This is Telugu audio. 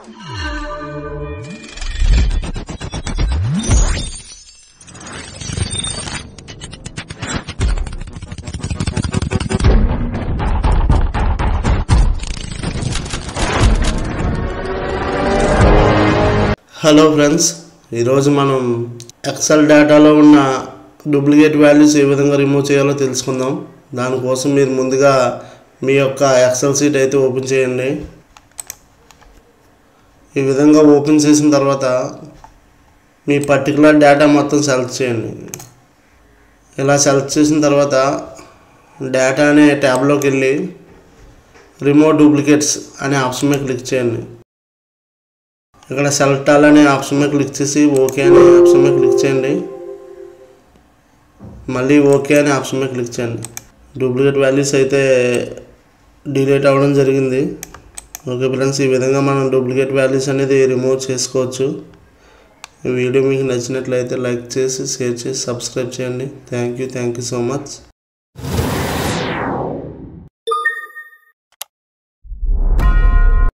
హలో ఫ్రెండ్స్ ఈరోజు మనం ఎక్సెల్ డేటాలో ఉన్న డూప్లికేట్ వాల్యూస్ ఏ విధంగా రిమూవ్ చేయాలో తెలుసుకుందాం దానికోసం మీరు ముందుగా మీ యొక్క ఎక్సెల్ సీట్ అయితే ఓపెన్ చేయండి ఈ విధంగా ఓపెన్ చేసిన తర్వాత మీ పర్టికులర్ డేటా మొత్తం సెలెక్ట్ చేయండి ఇలా సెలెక్ట్ చేసిన తర్వాత డేటా అనే ట్యాబ్లోకి వెళ్ళి రిమూవ్ డూప్లికేట్స్ అనే ఆప్షన్ మీద క్లిక్ చేయండి ఇక్కడ సెలెక్ట్ ఆల్ అనే ఆప్షన్ మీద క్లిక్ చేసి ఓకే అనే ఆప్షన్ మీద క్లిక్ చేయండి మళ్ళీ ఓకే అనే ఆప్షన్ మీద క్లిక్ చేయండి డూప్లికేట్ వాల్యూస్ అయితే డిలీట్ అవ్వడం జరిగింది ఓకే ఫ్రెండ్స్ ఈ విధంగా మనం డూప్లికేట్ వాల్యూస్ అనేది రిమూవ్ చేసుకోవచ్చు ఈ వీడియో మీకు నచ్చినట్లయితే లైక్ చేసి షేర్ చేసి సబ్స్క్రైబ్ చేయండి thank you thank you so much